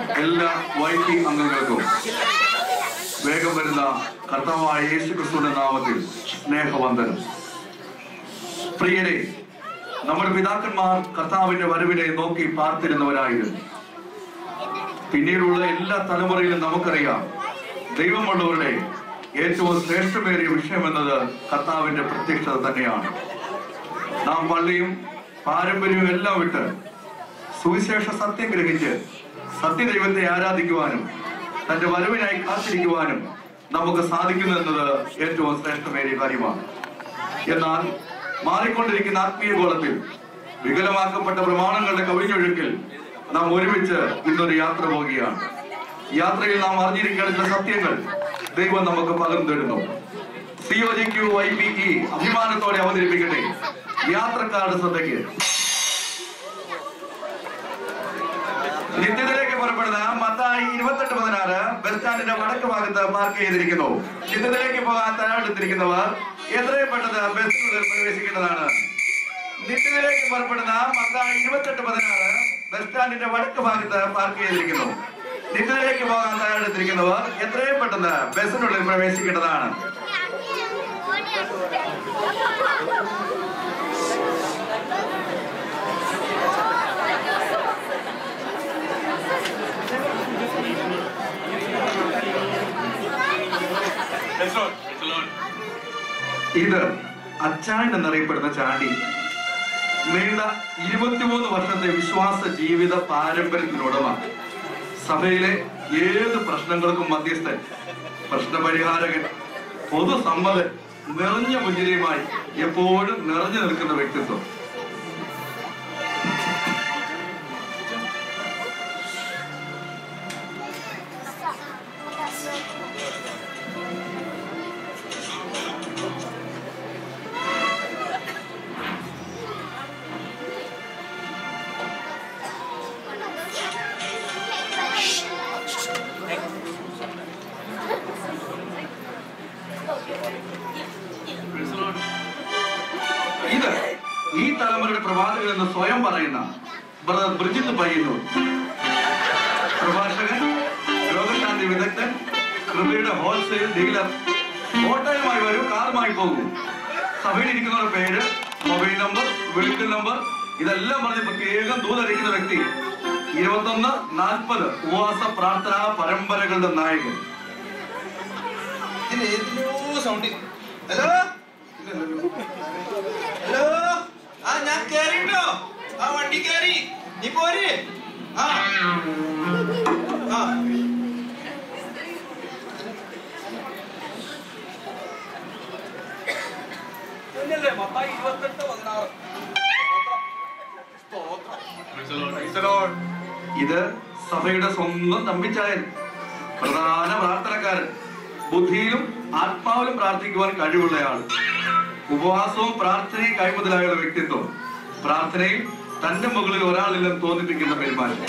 എല്ലാ വൈറ്റി അംഗങ്ങൾക്കും വേഗം വരുന്ന കർത്താവായ യേശു ക്രിസ്തുവിന്റെ നാമത്തിൽ സ്നേഹവന്ദനം പ്രിയരെ നമ്മുടെ പിതാക്കന്മാർ കർത്താവിന്റെ വരവിനെ നോക്കി പാർത്തിരുന്നവരായിരുന്നു പിന്നീടുള്ള എല്ലാ തലമുറയിലും നമുക്കറിയാം ദൈവമുള്ളവരുടെ ഏറ്റവും ശ്രേഷ്ഠമേറിയ വിഷയം എന്നത് കർത്താവിന്റെ പ്രത്യക്ഷത തന്നെയാണ് നാം പള്ളിയും പാരമ്പര്യവും എല്ലാം വിട്ട് സുവിശേഷ സത്യം ഗ്രഹിച്ച് സത്യദൈവത്തെ ആരാധിക്കുവാനും തന്റെ വരവിനായി കാത്തിരിക്കുവാനും നമുക്ക് സാധിക്കുന്നു എന്നത് ഏറ്റവും ശ്രേഷ്ഠമേറിയ കാര്യമാണ് എന്നാൽ മാറിക്കൊണ്ടിരിക്കുന്ന ആത്മീയ ഗോളത്തിൽ വികലമാക്കപ്പെട്ട പ്രമാണങ്ങളുടെ കവിഞ്ഞൊഴുക്കിൽ നാം ഒരുമിച്ച് ഇന്നൊരു യാത്ര പോവുകയാണ് യാത്രയിൽ നാം അറിഞ്ഞിരിക്കേണ്ട ചില സത്യങ്ങൾ ദൈവം നമുക്ക് പകർന്നു തരുന്നു സിഒജിക്യു വൈ ബി ഇ അഭിമാനത്തോടെ അവതരിപ്പിക്കട്ടെ യാത്രക്കാരുടെ ശ്രദ്ധയ്ക്ക് നിത്യത്തിലേക്ക് പുറപ്പെടുന്ന മത്തായി ഇരുപത്തെട്ട് പതിനാറ് ബസ് സ്റ്റാൻഡിന്റെ വടക്ക് ഭാഗത്ത് പാർക്ക് ചെയ്തിരിക്കുന്നു നിത്യത്തിലേക്ക് പോകാൻ തയ്യാറെടുത്തിരിക്കുന്നവർ എത്രയും പെട്ടെന്ന് ബസ്സിനുള്ളിൽ പ്രവേശിക്കേണ്ടതാണ് നിത്യത്തിലേക്ക് പുറപ്പെടുന്ന മത്തായി ഇരുപത്തെട്ട് പതിനാറ് ബസ് സ്റ്റാൻഡിന്റെ വടക്ക് ഭാഗത്ത് പാർക്ക് ചെയ്തിരിക്കുന്നു നിത്യത്തിലേക്ക് പോകാൻ തയ്യാറെടുത്തിരിക്കുന്നവർ എത്രയും പെട്ടെന്ന് ബസ്സിനുള്ളിൽ പ്രവേശിക്കേണ്ടതാണ് ഇത് അച്ചായൻ എന്നറിയപ്പെടുന്ന ചാണ്ടി നീണ്ട ഇരുപത്തിമൂന്ന് വർഷത്തെ വിശ്വാസ ജീവിത പാരമ്പര്യത്തിനുടമ സഭയിലെ ഏത് പ്രശ്നങ്ങൾക്കും മധ്യസ്ഥൻ പ്രശ്നപരിഹാരകൻ പൊതുസമ്മതൻ നിറഞ്ഞ പുഞ്ചിരിയുമായി എപ്പോഴും നിറഞ്ഞു നിൽക്കുന്ന വ്യക്തിത്വം ഇത് ഈ തലമുറയുടെ പ്രവാചകൻ എന്ന് സ്വയം പറയുന്ന ബ്രദർ ബ്രിജിത്ത് പയ്യന്നൂർ പ്രഭാഷകൻ രോഗശാന്തി വിദഗ്ധൻ കൃപയുടെ ഹോൾസെയിൽ ഡീലർ ഓട്ടോയുമായി വരും കാറുമായി പോകും സഭയിൽ ഇരിക്കുന്നവരുടെ പേര് മൊബൈൽ നമ്പർ വെഹിക്കിൾ നമ്പർ ഇതെല്ലാം പറഞ്ഞ് പ്രത്യേകം ദൂതറിയിക്കുന്ന വ്യക്തി ഇരുപത്തൊന്ന് നാൽപ്പത് ഉപവാസ പ്രാർത്ഥനാ പരമ്പരകളുടെ നായകൻ ഇതിന് ഏതിലോ സൗണ്ട് ഹലോ ഹലോ ആ ഞാൻ കേറിട്ടോ ആ വണ്ടി കേറി നീ പോര് ആ ആ ഇതന്നെയല്ലേ മത്തായി ഇരുപത്തെട്ട് പതിനാറ് സ്തോത്രം. ഇത് സഭയുടെ സ്വന്തം തമ്പിച്ചായൻ പ്രധാന പ്രാർത്ഥനക്കാരൻ ബുദ്ധിയിലും ആത്മാവിലും പ്രാർത്ഥിക്കുവാൻ കഴിവുള്ളയാൾ ഉപവാസവും പ്രാർത്ഥനയും കൈമുതലായുള്ള വ്യക്തിത്വം പ്രാർത്ഥനയിൽ തന്റെ മുകളിൽ ഒരാളില്ലെന്ന് തോന്നിപ്പിക്കുന്ന പെരുമാറ്റം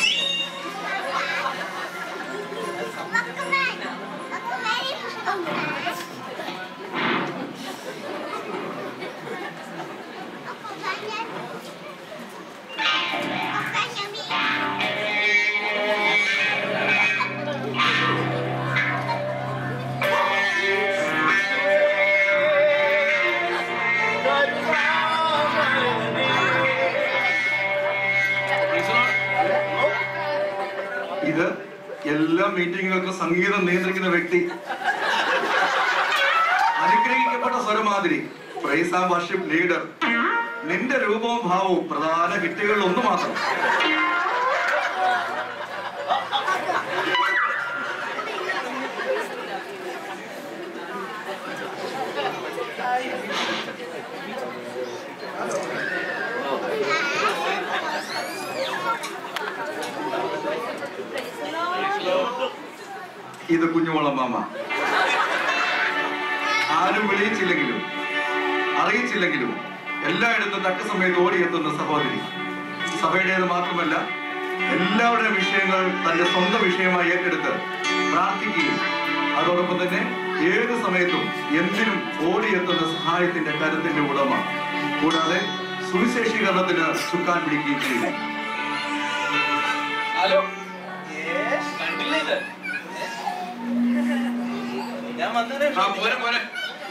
ഇത് എല്ലാ മീറ്റിങ്ങുകൾക്കും സംഗീതം നിയന്ത്രിക്കുന്ന വ്യക്തി അനുഗ്രഹിക്കപ്പെട്ട സ്വരമാതിരി പ്രൈസ് ആൻഡ് വർഷിപ്പ് ലീഡർ നിന്റെ രൂപവും ഭാവവും പ്രധാന ഹിറ്റുകളിൽ ഒന്ന് മാത്രം ഇത് കുഞ്ഞുമോളം മാമ ആരും വിളിയിച്ചില്ലെങ്കിലും അറിയിച്ചില്ലെങ്കിലും എല്ലായിടത്തും തക്ക സമയത്ത് ഓടിയെത്തുന്ന സഹോദരി സഭയുടേത് മാത്രമല്ല എല്ലാവരുടെയും വിഷയങ്ങൾ തന്റെ സ്വന്തം വിഷയമായി ഏറ്റെടുത്ത് പ്രാർത്ഥിക്കുകയും അതോടൊപ്പം തന്നെ ഏത് സമയത്തും എന്തിനും ഓടിയെത്തുന്ന സഹായത്തിന്റെ കരുത്തിന്റെ ഉടമ കൂടാതെ സുവിശേഷീകരണത്തിന് ചുക്കാൻ പിടിക്കുകയും ചെയ്യുന്നു ഹലോ ഏ കണ്ടില്ല ഇത് ഞാൻ വന്നതേ ആ പോരെ പോരെ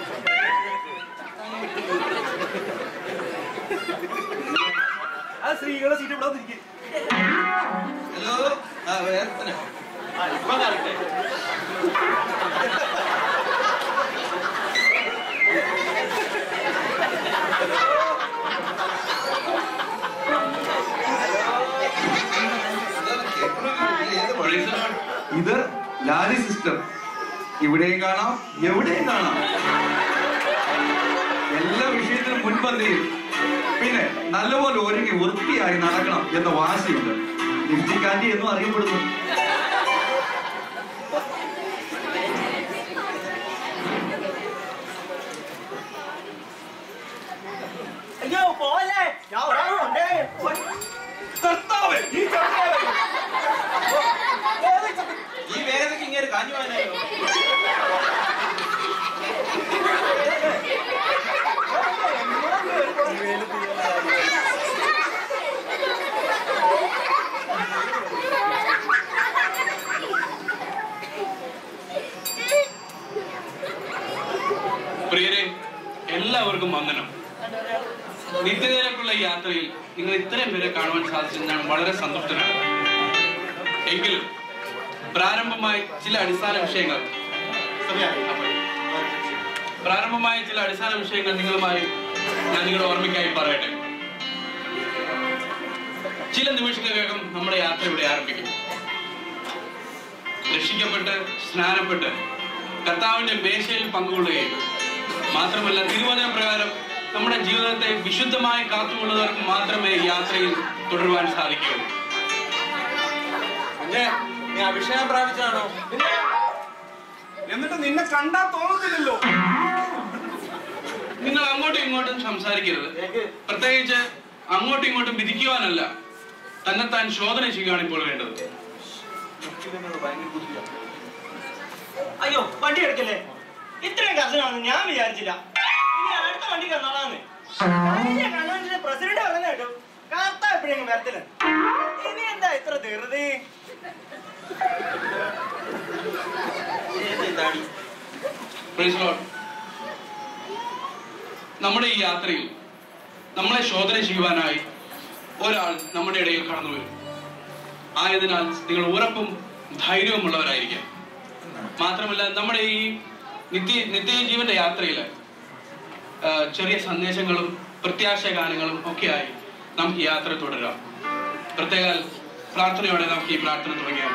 ആ സ്ത്രീകളെ സീറ്റ് ഇവിടെ വന്നിരിക്കും ഹലോ ആ വേറെ തന്നെ ആ ഇപ്പൊ കറക്റ്റ് Praise the Lord. ഇത് ലാലി സിസ്റ്റർ ഇവിടെയും കാണാം എവിടെയും കാണാം എല്ലാ വിഷയത്തിനും മുൻപന്തിയിൽ പിന്നെ നല്ലപോലെ ഒരുങ്ങി വൃത്തിയായി നടക്കണം എന്ന വാശിയുണ്ട് ലിപ്സ്റ്റിക് ആന്റി എന്നും അറിയപ്പെടുന്നു അയ്യോ പോലെ ഞാൻ ഒരാളുണ്ട് കർത്താവേ ഈ ഈ വേഗതയ്ക്ക് ഇങ്ങനെ കാഞ്ഞു പോകാനായോ പ്രിയരെ എല്ലാവർക്കും വന്ദനം നിത്യതയിലേക്കുള്ള ഈ യാത്രയിൽ നിങ്ങൾ ഇത്രയും പേരെ കാണുവാൻ സാധിച്ചത് ഞാൻ വളരെ സന്തുഷ്ടനാണ് എങ്കിലും പ്രാരംഭമായി ചില അടിസ്ഥാന വിഷയങ്ങൾ പ്രാരംഭമായ ചില അടിസ്ഥാന വിഷയങ്ങൾ നിങ്ങളുമായി ഞാൻ നിങ്ങളുടെ ഓർമ്മയ്ക്കായി പറയട്ടെ ചില നിമിഷങ്ങൾക്കകം നമ്മുടെ യാത്ര ഇവിടെ ആരംഭിക്കും രക്ഷിക്കപ്പെട്ട് സ്നാനപ്പെട്ട് കർത്താവിന്റെ മേശയിൽ പങ്കുകൊള്ളുകയും മാത്രമല്ല തിരുവചന പ്രകാരം നമ്മുടെ ജീവിതത്തെ വിശുദ്ധമായി കാത്തുകൊള്ളുന്നവർക്ക് മാത്രമേ ഈ യാത്രയിൽ തുടരുവാൻ സാധിക്കുകയുള്ളൂ കുഞ്ഞെ നീ അഭിഷേകം പ്രാപിച്ചാണോ എന്നിട്ട് നിന്നെ കണ്ടാ തോന്നത്തില്ലല്ലോ നിങ്ങൾ അങ്ങോട്ടും ഇങ്ങോട്ടും സംസാരിക്കരുത് പ്രത്യേകിച്ച് അങ്ങോട്ടും ഇങ്ങോട്ടും വിധിക്കുവാനല്ല തന്നെത്താൻ ശോധന ചെയ്യുകയാണ് ഇപ്പോൾ വേണ്ടത് അയ്യോ വണ്ടി എടുക്കല്ലേ ഇത്രയും കർശനമാണെന്ന് ഞാൻ വിചാരിച്ചില്ല ഇനി അടുത്ത വണ്ടി കന്നാളാന്ന് കൺവെൻഷന്റെ പ്രസിഡന്റ് പറഞ്ഞ കേട്ടു കാത്ത എപ്പോഴെങ്കിലും വരത്തില്ല ഇനി എന്താ ഇത്ര ധൃതി Praise the Lord. നമ്മുടെ ഈ യാത്രയിൽ നമ്മളെ ശോധന ചെയ്യുവാനായി ഒരാൾ നമ്മുടെ ഇടയിൽ കടന്നു വരും ആയതിനാൽ നിങ്ങൾ ഉറപ്പും ധൈര്യവുമുള്ളവരായിരിക്കാം മാത്രമല്ല നമ്മുടെ ഈ നിത്യ നിത്യജീവന്റെ യാത്രയിൽ ചെറിയ സന്ദേശങ്ങളും പ്രത്യാശ ഗാനങ്ങളും ഒക്കെയായി നമുക്ക് ഈ യാത്ര തുടരാം പ്രത്യേക പ്രാർത്ഥനയോടെ നമുക്ക് ഈ പ്രാർത്ഥന തുടങ്ങിയാൽ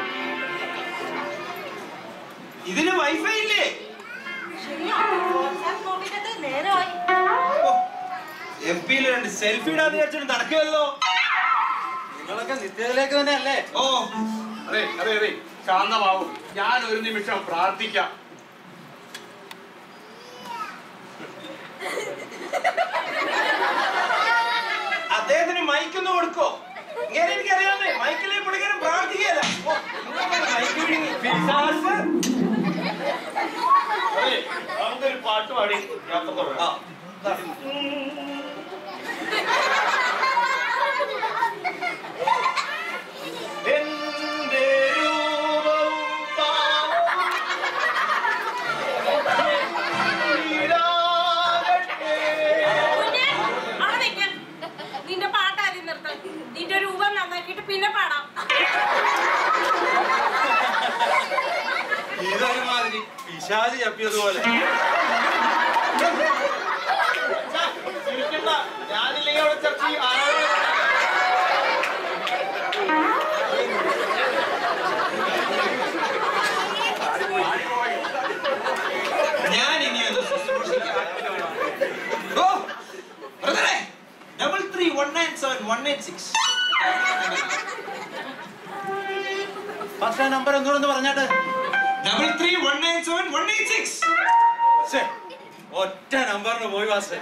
ഇതിന് വൈഫൈ ഇല്ലേ എഫ് ബിയിൽ രണ്ട് സെൽഫി ഇടാന്ന് വിചാരിച്ചിട്ട് നടക്കുമല്ലോ നിങ്ങളൊക്കെ നിത്യത്തിലേക്ക് തന്നെ അല്ലേ ഓ അതെ അതെ അതെ ശാന്തമാവും ഞാൻ ഒരു നിമിഷം പ്രാർത്ഥിക്കാം അദ്ദേഹത്തിന് മൈക്കൊന്ന് കൊടുക്കോ ഇങ്ങനെ എനിക്കറിയാമേ മൈക്കിലെ പുള്ളിക്കാരൻ പ്രാർത്ഥിക്കല മൈക്ക് വിഴുങ്ങി പിശാച്. അതെ, നമുക്കൊരു പാട്ട് പാടി യാത്ര ആ, തുടങ്ങാം ദാ. എന്റെ രൂപവും ഭാവവും ഈടാകട്ടെ. കുഞ്ഞെ, അവിടെ നിൽക്ക്. നിന്റെ പാട്ട് ആദ്യം നിർത്ത് നിന്റെ രൂപം നന്നാക്കിയിട്ട് പിന്നെ പാടാം ഇതൊരുമാതിരി പിശാച് ചപ്പിയതുപോലെ ചിരിക്കണ്ട. ഞാനില്ലെങ്കിൽ അവിടെ ചർച്ച ചെയ്യും. ആരാണ് ഞാൻ ഇനി ഒന്ന് ശുശ്രൂഷിക്കാം ഓ ബ്രദറെ double three one nine seven one eight six first number എന്തുകൊണ്ടെന്ന് പറഞ്ഞാട്ട് double three one nine seven one eight six ശ്ശേ, ഒറ്റ നമ്പറിന് പോയി വാസേ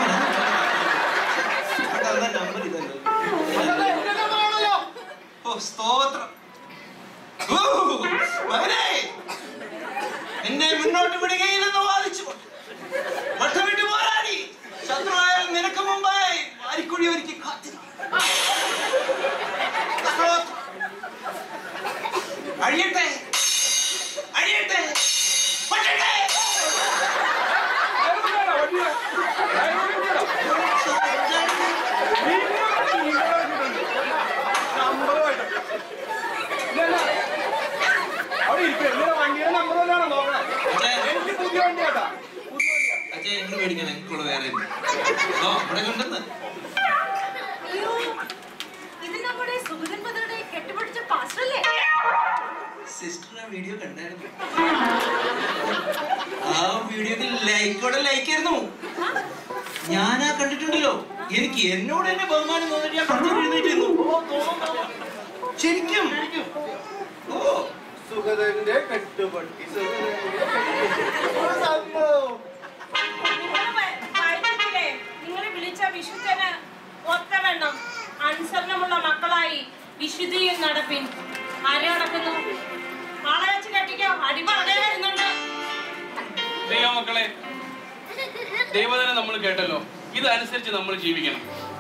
നമ്പർ ഇതല്ലോ ഓ സ്തോത്രം ഓ, മകനേ എന്നെ മുന്നോട്ട് വിടുകയില്ലെന്ന് വാദിച്ചുകൊണ്ട് വട്ടമിട്ട് പോരാടി ശത്രുവായ നിനക്ക് മുമ്പായി വാരിക്കുഴി ഒരുക്കി കാത്തിരിക്കും സ്തോത്രം. അഴിയട്ടെ അഴിയട്ടെ പറ്റട്ടെ അവിടെ ഇരിക്കും എങ്ങനെ വണ്ടിയുടെ നമ്പർ വല്ലാണോ നോക്കണേ എനിക്ക് പുതിയ വണ്ടിയാട്ടാ പുതിയ വണ്ടിയാ അച്ഛാ നിങ്ങൾ മേടിക്കണം എനിക്കുള്ള വേറെ ഉണ്ട്. ഓ ഇവിടെ കൊണ്ടുവന്ന് അയ്യോ ഇത് നമ്മുടെ സുഗതൻ മതയുടെ കെട്ടുപിടിച്ച പാസ്റ്ററല്ലേ സിസ്റ്റർ ആ വീഡിയോ കണ്ടായിരുന്നു ആ വീഡിയോക്ക് ലൈക്കോടെ ലൈക്ക് ആയിരുന്നു ഞാനാ കണ്ടിട്ടുണ്ടല്ലോ എനിക്ക് എന്നോട് തന്നെ ബഹുമാനം തോന്നിട്ട് ഞാൻ പടത്തിൽ എഴുന്നേറ്റ് നിന്നു. ശരിക്കും ഓ സുഗതന്റെ കെട്ടുപട്ടി സുഗതന്റെ കെട്ടുപട്ടി. സംഭവം നിങ്ങളെ വിളിച്ച വിശുദ്ധന് ഒത്തവണ്ണം അനുസരണമുള്ള മക്കളായി വിശുദ്ധിയിൽ നടപ്പിൻ ആരെ നടക്കുന്നു ആളെ വെച്ച് കെട്ടിക്കോ അടി പറഞ്ഞേ വരുന്നുണ്ട് ദൈവമക്കളെ ദൈവതനെ നമ്മൾ കേട്ടല്ലോ ഇതനുസരിച്ച് നമ്മൾ ജീവിക്കണം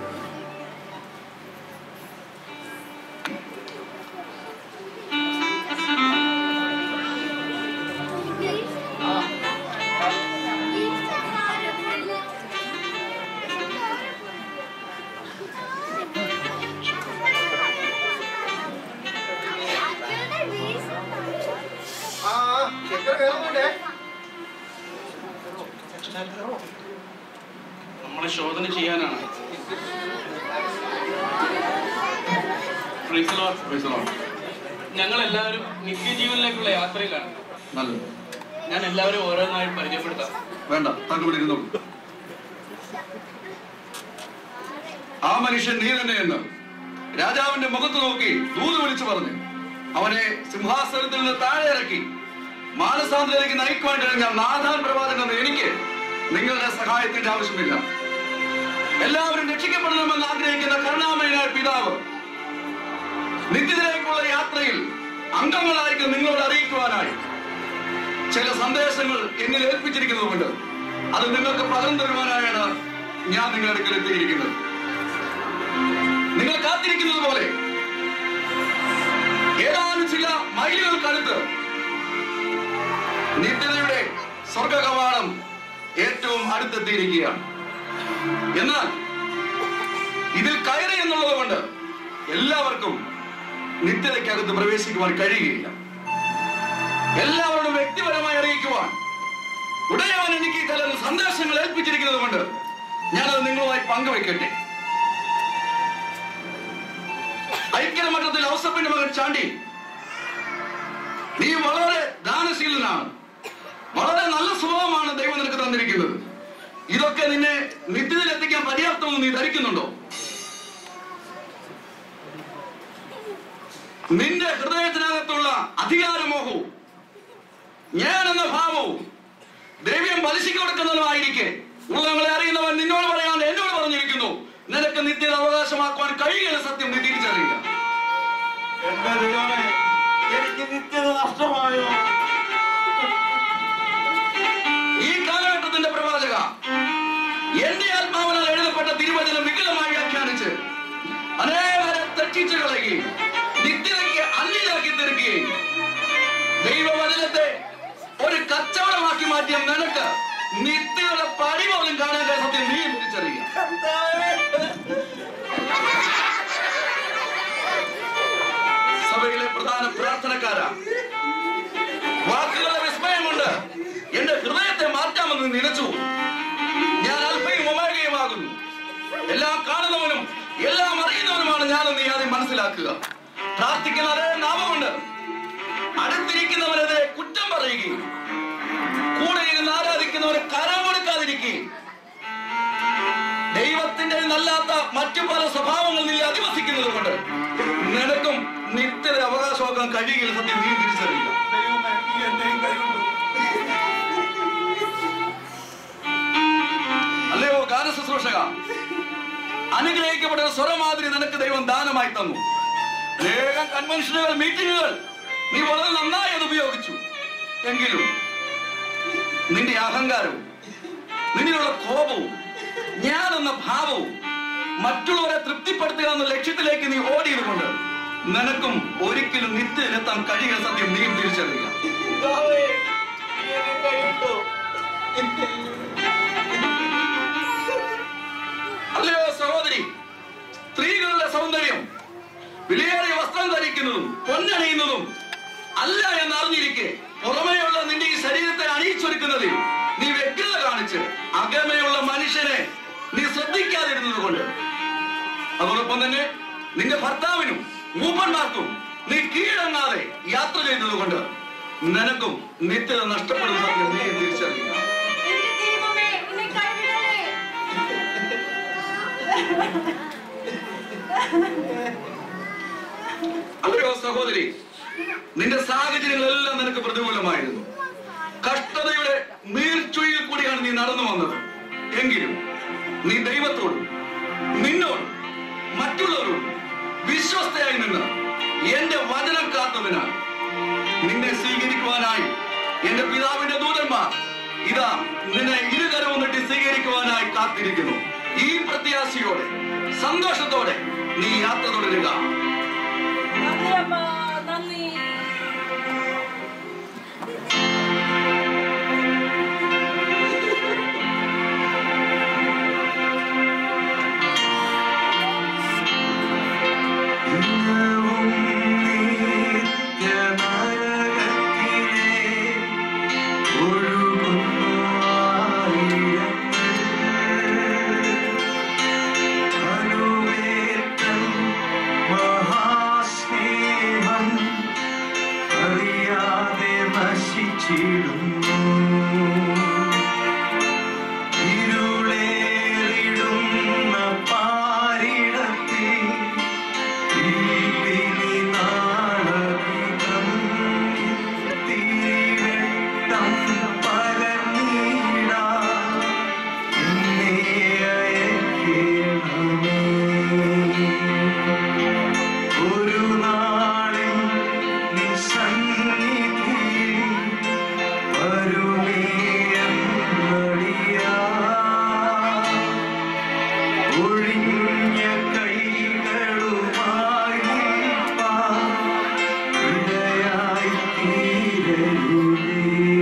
ആ എത്ര കേറുന്നുണ്ടേ നമ്മളെ ശോധന ചെയ്യാനാണ് Praise the Lord. Praise the Lord. ഞങ്ങൾ എല്ലാവരും നിത്യജീവനിലേക്കുള്ള യാത്രയിലാണ് നല്ലത് ഞാൻ എല്ലാവരും ഓരോന്നായി പരിചയപ്പെടുത്താം വേണ്ട തങ്ങളുടെ ഇരുന്നോളൂ ആ മനുഷ്യൻ നീ തന്നെയെന്ന് രാജാവിന്റെ മുഖത്ത് നോക്കി ദൂത് വിളിച്ചു പറഞ്ഞു അവനെ സിംഹാസനത്തിൽ നിന്ന് താഴെ ഇറക്കി മാനസാന്തരത്തിലേക്ക് നയിക്കുവാൻ കഴിഞ്ഞ നാഥാൻ പ്രവാചകൻ എന്ന എനിക്ക് നിങ്ങളുടെ സഹായത്തിന്റെ ആവശ്യമില്ല എല്ലാവരും രക്ഷിക്കപ്പെടണമെന്ന് ആഗ്രഹിക്കുന്ന കരുണാമയനായ പിതാവ് നിത്യത്തിലേക്കുള്ള യാത്രയിൽ അംഗങ്ങളായിരിക്കും നിങ്ങളോട് അറിയിക്കുവാനായി ചില സന്ദേശങ്ങൾ എന്നിൽ ഏൽപ്പിച്ചിരിക്കുന്നതുകൊണ്ട് അത് നിങ്ങൾക്ക് പകർന്നു തരുവാനായാണ് ഞാൻ നിങ്ങളുടെ അടുക്കൽ എത്തിയിരിക്കുന്നത് നിങ്ങൾ കാത്തിരിക്കുന്നത് പോലെ ഏതാനും ചില മൈലുകൾക്കടുത്ത് നിത്യതയുടെ സ്വർഗ കവാടം ഏറ്റവും അടുത്തെത്തിയിരിക്കുകയാണ് എന്നാൽ ഇതിൽ കയറി എന്നുള്ളത് കൊണ്ട് എല്ലാവർക്കും നിത്യതയ്ക്കകത്ത് പ്രവേശിക്കുവാൻ കഴിയുകയില്ല എല്ലാവരോടും വ്യക്തിപരമായി അറിയിക്കുവാൻ ഉടയവൻ എനിക്ക് ചില സന്ദേശങ്ങൾ ഏൽപ്പിച്ചിരിക്കുന്നത് കൊണ്ട് ഞാനത് നിങ്ങളുമായി പങ്കുവെക്കട്ടെ ഐക്യമഠത്തിൽ ഔസപ്പിന്റെ മകൻ ചാണ്ടി നീ വളരെ ദാനശീലനാണ് വളരെ നല്ല സ്വഭാവമാണ് ദൈവം നിനക്ക് തന്നിരിക്കുന്നത് ഇതൊക്കെ നിന്നെ നിത്യത്തിൽ എത്തിക്കാൻ പര്യാപ്തമെന്ന് നീ ധരിക്കുന്നുണ്ടോ നിന്റെ ഹൃദയത്തിനകത്തുള്ള അധികാരമോഹവും ഞാൻ എന്ന ഭാവവും ദൈവം പലിശയ്ക്ക് കൊടുക്കുന്നതുമായിരിക്കെ ഉള്ളങ്ങളെ അറിയുന്നവൻ നിന്നോട് പറയാൻ എന്നോട് പറഞ്ഞിരിക്കുന്നു നിനക്ക് നിത്യത അവകാശമാക്കുവാൻ കഴിയുന്ന സത്യം നീ തിരിച്ചറിയുക എന്റെ ദൈവമേ എനിക്ക് നിത്യത നഷ്ടമായോ ഈ കാലഘട്ടത്തിന്റെ പ്രവാചക എന്റെ ആത്മാവിനാൽ എഴുതപ്പെട്ട തിരുവചനം വികലമായി വ്യാഖ്യാനിച്ച് അനേകരെ തെറ്റിച്ചു കളയുകയും നിത്യതയ്ക്ക് അന്യരാക്കി തീർക്കുകയും ദൈവവചനത്തെ ഒരു കച്ചവടമാക്കി മാറ്റിയ നിനക്ക് നിത്യയുടെ പടി പോലും കാണാൻ സത്യം നീ തിരിച്ചറിയുക സഭയിലെ പ്രധാന പ്രാർത്ഥനക്കാരാ വാക്കുകളുടെ വിസ്മയമുണ്ട് എന്റെ ഹൃദയത്തെ മാറ്റാമെന്ന് നിലച്ചു ഞാൻ അല്പയും ഒമേഗയുമാകുന്നു എല്ലാം കാണുന്നവനും എല്ലാം അറിയുന്നവനുമാണ് ഞാനെന്ന് നീ ആദ്യം മനസ്സിലാക്കുക പ്രാർത്ഥിക്കുന്ന അതേ നാമമുണ്ട് അടുത്തിരിക്കുന്നവനെതിരെ കുറ്റം പറയുകയും കൂടെ ഇരുന്ന് ആരാധിക്കുന്നവന് കരം കൊടുക്കാതിരിക്കുകയും ദൈവത്തിന്റെ നല്ലാത്ത മറ്റു പല സ്വഭാവങ്ങൾ നീ അധിവസിക്കുന്നത് കൊണ്ട് നിനക്കും നിത്യത അവകാശമാക്കാൻ കഴിയുകയില്ല സത്യം നീ തിരിച്ചറിയുക ദൈവമേ നീ എന്റെയും കൈകൊണ്ടു അല്ലയോ ഗാന ശുശ്രൂഷക അനുഗ്രഹിക്കപ്പെട്ട ഒരു സ്വരമാതിരി നിനക്ക് ദൈവം ദാനമായി തന്നു അനേകം കൺവെൻഷനുകൾ മീറ്റിങ്ങുകൾ നീ വളരെ നന്നായി അത് ഉപയോഗിച്ചു എങ്കിലും നിന്റെ അഹങ്കാരവും നിന്നിലുള്ള കോപവും ഞാൻ എന്ന ഭാവവും മറ്റുള്ളവരെ തൃപ്തിപ്പെടുത്തുക എന്ന ലക്ഷ്യത്തിലേക്ക് നീ ഓടിയതുകൊണ്ട് നിനക്കും ഒരിക്കലും നിത്യയിലെത്താൻ കഴിയുന്ന സത്യം നീയും തിരിച്ചറിയുക കർത്താവേ, എന്നെ കൈവിട്ടോ? അല്ലയോ സഹോദരി സ്ത്രീകളുടെ സൗന്ദര്യം വിലയേറിയ വസ്ത്രം ധരിക്കുന്നതും പൊന്നണിയുന്നതും അല്ല എന്ന് അറിഞ്ഞിരിക്കെ പുറമേയുള്ള നിന്റെ ഈ ശരീരത്തെ അണിയിച്ചൊരുക്കുന്നതിൽ നീ വ്യക്തത കാണിച്ച് അകമയുള്ള മനുഷ്യനെ നീ ശ്രദ്ധിക്കാതിരുന്നത് കൊണ്ട് അതോടൊപ്പം തന്നെ നിന്റെ ഭർത്താവിനും മൂപ്പന്മാർക്കും നീ കീഴടങ്ങാതെ യാത്ര ചെയ്തത് കൊണ്ട് നിനക്കും നിത്യത നഷ്ടപ്പെടുന്ന സത്യം നീ തിരിച്ചറിയുക എന്റെ ദൈവമേ എന്നെ കൈവിടലേ അല്ലയോ സഹോദരി നിന്റെ സാഹചര്യങ്ങളെല്ലാം നിനക്ക് പ്രതികൂലമായിരുന്നു കഷ്ടതയുടെ നീർച്ചുഴിയിൽ കൂടിയാണ് നീ നടന്നു വന്നത് എങ്കിലും നീ ദൈവത്തോടും നിന്നോടും മറ്റുള്ളവരോടും വിശ്വസ്തയായി നിന്ന് എന്റെ വചനം കാത്തതിനാൽ നിന്നെ സ്വീകരിക്കുവാനായി എന്റെ പിതാവിന്റെ ദൂതന്മാർ ഇതാ നിന്നെ ഇരുകരവും നീട്ടി സ്വീകരിക്കുവാനായി കാത്തിരിക്കുന്നു ഈ പ്രത്യാശയോടെ സന്തോഷത്തോടെ നീ യാത്ര തുടരുക നന്ദി അമ്മ നന്ദി ഇന്നവും നിത്യ നരകത്തിലെ ഒഴുകുന്നു ആയിരങ്ങൾ. അനുവേറ്റം മഹാസ്നേഹം അറിയാതെ നശിച്ചിടുന്നു ഇരുളേറിടുന്ന പാരിടത്തിൽ തീപിനി നാളധികം തീവെട്ടം പകർന്നിടാൻ എന്നെ അയക്കണമേ. ഒരു നാളിൽ നിസ്സന്നിധിയിൽ വരുമേ എന്നടിയാ ഒഴിഞ്ഞ കൈകളുമായി നിൽപ്പാൻ ഇടയായി തീരരുതേ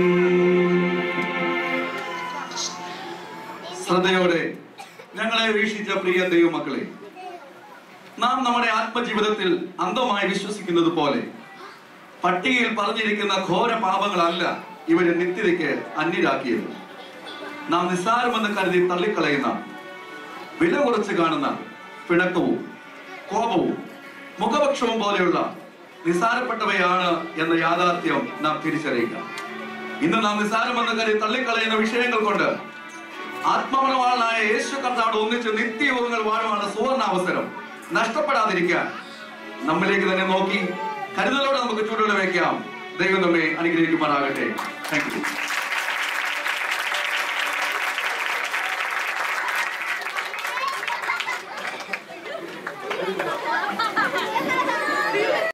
ശ്രദ്ധയോടെ ഞങ്ങളെ വീക്ഷിച്ച പ്രിയ ദൈവമക്കളെ നാം നമ്മുടെ ആത്മജീവിതത്തിൽ അന്ധമായി വിശ്വസിക്കുന്നത് പോലെ പട്ടികയിൽ പറഞ്ഞിരിക്കുന്ന ഘോര പാപങ്ങളല്ല ഇവരെ നിത്യതയ്ക്ക് അന്യരാക്കിയത് നാം നിസ്സാരമെന്ന് കരുതി തള്ളിക്കളയുന്ന വില കുറച്ച് കാണുന്ന പിണക്കവും കോപവും മുഖപക്ഷവും പോലെയുള്ള നിസ്സാരപ്പെട്ടവയാണ് എന്ന യാഥാർത്ഥ്യം നാം തിരിച്ചറിയുക ഇന്ന് നാം നിസ്സാരമെന്ന് കരുതി തള്ളിക്കളയുന്ന വിഷയങ്ങൾ കൊണ്ട് ആത്മമണവാളനായ യേശു കർത്താവ് ഒന്നിച്ച് നിത്യയോഗങ്ങൾ വാഴുവാണ് സുവർണ അവസരം നഷ്ടപ്പെടാതിരിക്കാൻ നമ്മിലേക്ക് തന്നെ നോക്കി കരുതലോടെ നമുക്ക് ചൂടുകൾ വെക്കാം ദൈവം നമ്മെ അനുഗ്രഹിക്കുമാറാകട്ടെ താങ്ക് യു